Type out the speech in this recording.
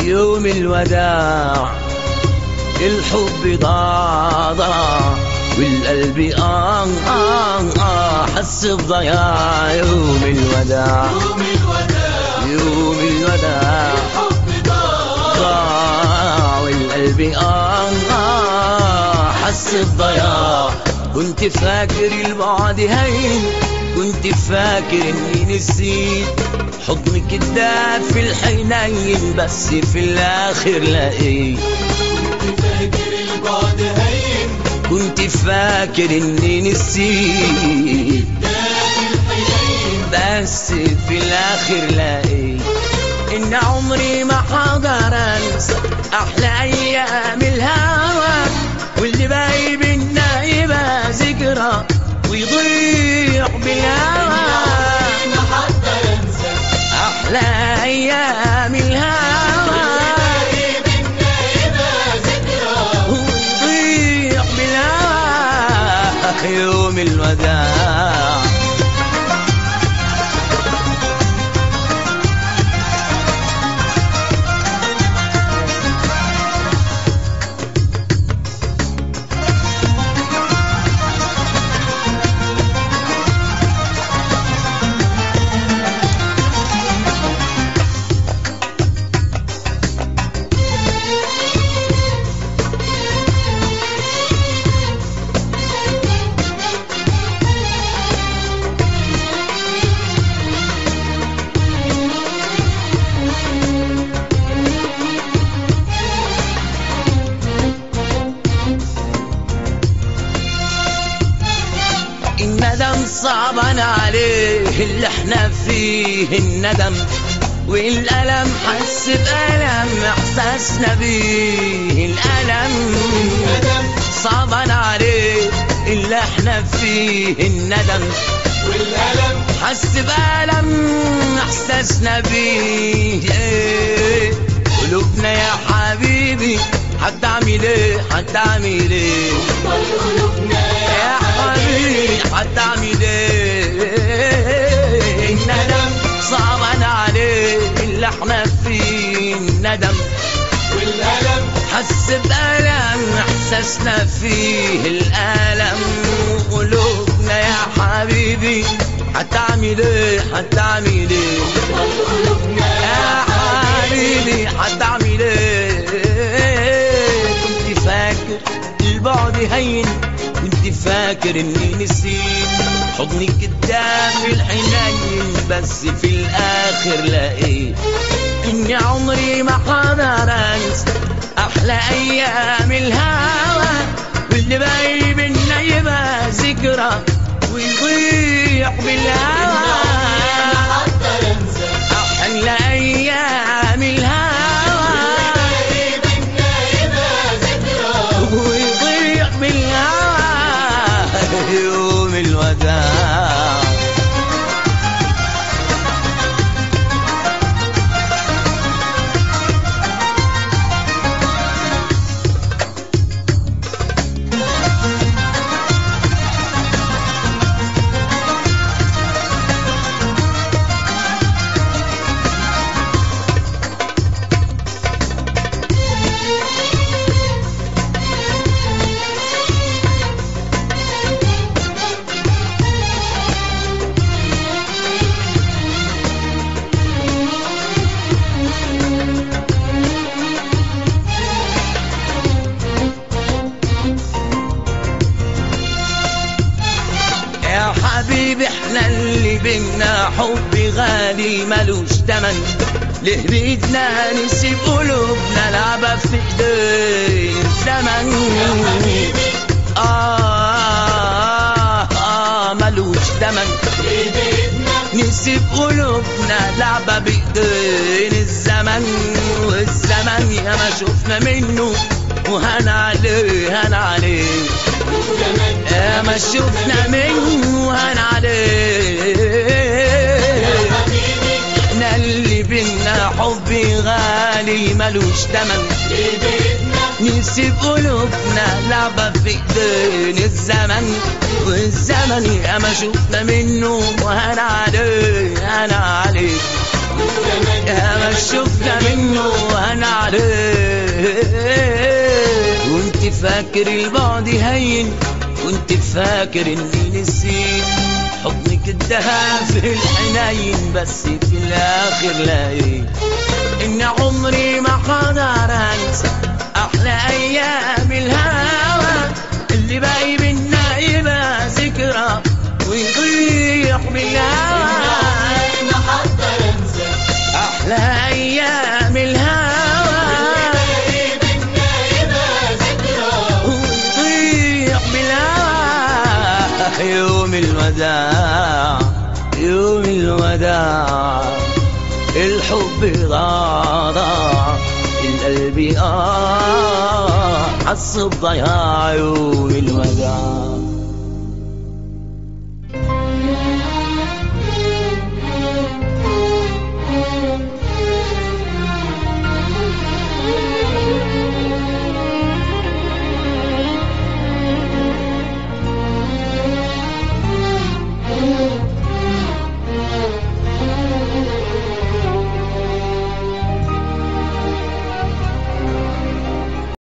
يوم الوداع الحب ضاع ضاع والقلب آه آه آه حس بضياع يوم الوداع يوم الوداع يوم الوداع الحب ضاع ضاع والقلب آه آه حس بضياع كنت فاكر البعد هين كنت فاكر اني نسيت حضنك الدافي الحنين بس في الاخر لقيت كنت فاكر البعد هين كنت فاكر اني نسيت داخل الحنين بس في الاخر لقيت ان عمري ما حقدر انسى احلى ايام الهوى واللي باقي بينا يبقى ذكرى ويضيع بالهوى ما حتى ينسى احلى ايام الهوى منا يبقى ذكرى ويضيع بالهوى يوم الوداع الندم صعبان عليه اللي احنا فيه الندم والألم حس بألم إحساسنا بيه الألم ندم صعبان عليه اللي احنا فيه الندم والألم حس بألم إحساسنا بيه إيه. قلوبنا يا حبيبي هتعمل ايه هتعمل ايه قلوبنا يا حبيبي هتعمل ايه الندم صعبان عليه اللي احنا فيه الندم والألم حس بألم احساسنا فيه الألم قلوبنا يا حبيبي هتعمل ايه هتعمل ايه قلوبنا يا حبيبي هتعمل ايه كنت فاكر البعد هين كنت فاكر اني نسيت حضنك الدافي الحنين بس في الاخر لقيت اني عمري ما حقدر انسى احلى ايام الهوى واللي باقي بينا يبقى ذكرى ويضيع بالهوى حتى ينسى أحلى أيام الهوى منا يبقى ذكرى ويضيع بالهوى يوم الوداع يا حبيبي احنا اللي بينا حب غالي ملوش تمن ليه بيدنا نسيب قلوبنا لعبة في ايدين الزمن آه, آه, آه ملوش تمن بإيدنا نسيب قلوبنا لعبة بإيدين الزمن والزمن يا ما شفنا منه وهنا عليه هنا عليه زمن يا ما شفنا منه وهنا عليه حبيبي احنا اللي بينا حب غالي ملوش تمن بإيدنا نسيب قلوبنا لعبة في ايدين الزمن والزمن يا ما شفنا منه وهنا عليه هنا عليه زمن يا ما شفنا منه وهنا فاكر البعد هين كنت فاكر اني نسيت حضنك الدهى في الحنين بس في الاخر لقيت ان عمري ما قدر انسى احلى ايام الهوى اللي باقي بينا يبقى ذكرى ويضيع بالهوى ما حقدر انسى احلى ايام الهوى باقي بينا يبقى ذكرى ويضيع بالهوى يوم الوداع يوم الوداع الحب ضاع ضاع القلب آه حس بضياع يوم الوداع